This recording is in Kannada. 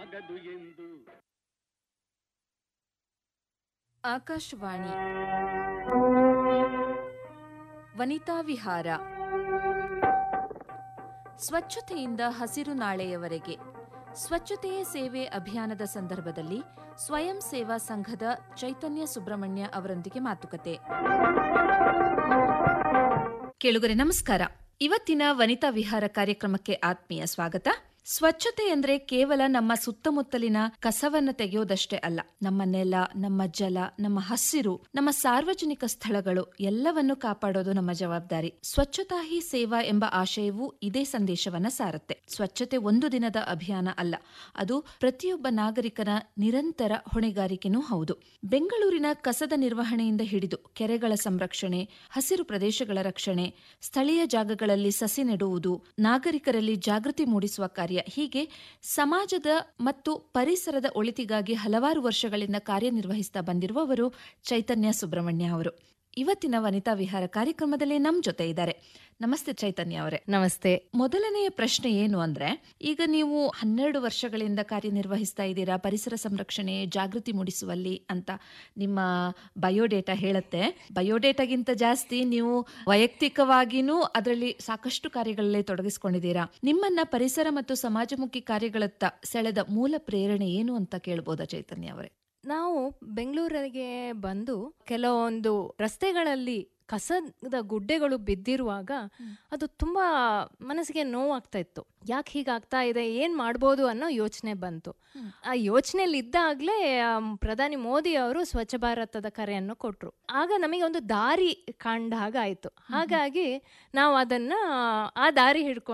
ಆಗದು ಎಂದು ಆಕಾಶವಾಣಿ ವನಿತಾ ವಿಹಾರ ಸ್ವಚ್ಛತೆಯಿಂದ ಹಸಿರು ನಾಳೆಯವರೆಗೆ ಸ್ವಚ್ಛತೆಯೇ ಸೇವೆ ಅಭಿಯಾನದ ಸಂದರ್ಭದಲ್ಲಿ ಸ್ವಯಂ ಸೇವಾ ಸಂಘದ ಚೈತನ್ಯ ಸುಬ್ರಹ್ಮಣ್ಯ ಅವರೊಂದಿಗೆ ಮಾತುಕತೆ ಕೇಳುಗರೆ ನಮಸ್ಕಾರ ಇವತ್ತಿನ ವನಿತಾ ವಿಹಾರ ಕಾರ್ಯಕ್ರಮಕ್ಕೆ ಆತ್ಮೀಯ ಸ್ವಾಗತ ಸ್ವಚ್ಛತೆ ಅಂದ್ರೆ ಕೇವಲ ನಮ್ಮ ಸುತ್ತಮುತ್ತಲಿನ ಕಸವನ್ನ ತೆಗೆಯೋದಷ್ಟೇ ಅಲ್ಲ ನಮ್ಮ ನೆಲ ನಮ್ಮ ಜಲ ನಮ್ಮ ಹಸಿರು ನಮ್ಮ ಸಾರ್ವಜನಿಕ ಸ್ಥಳಗಳು ಎಲ್ಲವನ್ನು ಕಾಪಾಡೋದು ನಮ್ಮ ಜವಾಬ್ದಾರಿ ಸ್ವಚ್ಛತಾ ಹಿ ಸೇವಾ ಎಂಬ ಆಶಯವು ಇದೇ ಸಂದೇಶವನ್ನ ಸಾರುತ್ತೆ ಸ್ವಚ್ಛತೆ ಒಂದು ದಿನದ ಅಭಿಯಾನ ಅಲ್ಲ ಅದು ಪ್ರತಿಯೊಬ್ಬ ನಾಗರಿಕನ ನಿರಂತರ ಹೊಣೆಗಾರಿಕೆನೂ ಹೌದು ಬೆಂಗಳೂರಿನ ಕಸದ ನಿರ್ವಹಣೆಯಿಂದ ಹಿಡಿದು ಕೆರೆಗಳ ಸಂರಕ್ಷಣೆ ಹಸಿರು ಪ್ರದೇಶಗಳ ರಕ್ಷಣೆ ಸ್ಥಳೀಯ ಜಾಗಗಳಲ್ಲಿ ಸಸಿ ನೆಡುವುದು ನಾಗರಿಕರಲ್ಲಿ ಜಾಗೃತಿ ಮೂಡಿಸುವ ಕಾರ್ಯ ಹೀಗೆ ಸಮಾಜದ ಮತ್ತು ಪರಿಸರದ ಒಳಿತಿಗಾಗಿ ಹಲವಾರು ವರ್ಷಗಳಿಂದ ಕಾರ್ಯನಿರ್ವಹಿಸ್ತಾ ಬಂದಿರುವವರು ಚೈತನ್ಯ ಸುಬ್ರಹ್ಮಣ್ಯ ಅವರು ಇವತ್ತಿನ ವನಿತಾ ವಿಹಾರ ಕಾರ್ಯಕ್ರಮದಲ್ಲಿ ನಮ್ ಜೊತೆ ಇದ್ದಾರೆ ನಮಸ್ತೆ ಚೈತನ್ಯ ಅವರೇ ನಮಸ್ತೆ ಮೊದಲನೆಯ ಪ್ರಶ್ನೆ ಏನು ಅಂದ್ರೆ ಈಗ ನೀವು ಹನ್ನೆರಡು ವರ್ಷಗಳಿಂದ ಕಾರ್ಯನಿರ್ವಹಿಸ್ತಾ ಇದ್ದೀರಾ ಪರಿಸರ ಸಂರಕ್ಷಣೆ ಜಾಗೃತಿ ಮೂಡಿಸುವಲ್ಲಿ ಅಂತ ನಿಮ್ಮ ಬಯೋಡೇಟಾ ಹೇಳುತ್ತೆ ಬಯೋಡೇಟಾಗಿಂತ ಜಾಸ್ತಿ ನೀವು ವೈಯಕ್ತಿಕವಾಗಿನೂ ಅದರಲ್ಲಿ ಸಾಕಷ್ಟು ಕಾರ್ಯಗಳಲ್ಲಿ ತೊಡಗಿಸಿಕೊಂಡಿದ್ದೀರಾ ನಿಮ್ಮನ್ನ ಪರಿಸರ ಮತ್ತು ಸಮಾಜಮುಖಿ ಕಾರ್ಯಗಳತ್ತ ಸೆಳೆದ ಮೂಲ ಪ್ರೇರಣೆ ಏನು ಅಂತ ಕೇಳ್ಬೋದಾ ಚೈತನ್ಯ ಅವರೇ ನಾವು ಬೆಂಗಳೂರಿಗೆ ಬಂದು ಕೆಲವೊಂದು ರಸ್ತೆಗಳಲ್ಲಿ ಕಸದ ಗುಡ್ಡೆಗಳು ಬಿದ್ದಿರುವಾಗ ಅದು ತುಂಬಾ ಮನಸ್ಸಿಗೆ ನೋವಾಗ್ತಾ ಇತ್ತು ಯಾಕೆ ಹೀಗಾಗ್ತಾ ಇದೆ ಏನ್ ಮಾಡ್ಬೋದು ಅನ್ನೋ ಯೋಚನೆ ಬಂತು ಆ ಯೋಚನೆಯಲ್ಲಿ ಇದ್ದಾಗ್ಲೇ ಆಮ್, ಪ್ರಧಾನಿ ಮೋದಿ ಅವರು ಸ್ವಚ್ಛ ಭಾರತದ ಕರೆಯನ್ನು ಕೊಟ್ರು ಆಗ ನಮಗೆ ಒಂದು ದಾರಿ ಕಂಡ ಹಾಗಾಯ್ತು ಹಾಗಾಗಿ ನಾವು ಅದನ್ನ ಆ ದಾರಿ ಹಿಡ್ಕೊಂಡು